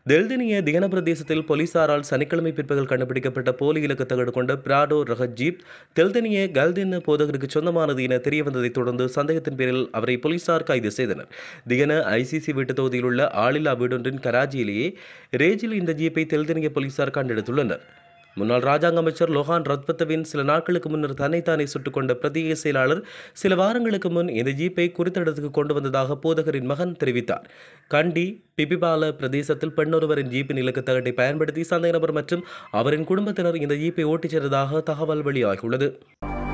தெல்தினிய திகன பிரதேசத்தில் போலீசாரால் சனிக்கிழமை பிற்பகல் கண்டுபிடிக்கப்பட்ட போலி இலக்கு தகடு கொண்ட பிராடோ ரக ஜீப் தெல்தினிய கல்தின் போதகருக்கு சொந்தமானது என தெரியவந்ததைத் தொடர்ந்து சந்தேகத்தின் பேரில் அவரை போலீசார் கைது செய்தனர் திகன ஐசிசி வீட்டு தொகுதியில் உள்ள ஆளில்லா வீடொன்றின் கராச்சியிலேயே ரேஜில் இந்த ஜீப்பை தெல்தினிய போலீசார் கண்டெடுத்துள்ளனர் முன்னாள் ராஜாங்க அமைச்சர் லோகான் ரத்பத்தவின் சில நாட்களுக்கு முன்னர் தன்னைத்தானே சுட்டுக் கொண்ட பிரத்யேக செயலாளர் சில வாரங்களுக்கு முன் இந்த ஜீப்பை குறித்த இடத்துக்கு கொண்டு வந்ததாக போதகரின் மகன் தெரிவித்தார் கண்டி பிபிபால பிரதேசத்தில் பெண்ணொருவரின் ஜீப்பின் இலக்கு தகட்டை பயன்படுத்தி சந்தேக நபர் மற்றும் அவரின் குடும்பத்தினர் இந்த ஜீப்பை ஓட்டிச் சென்றதாக தகவல் வெளியாகியுள்ளது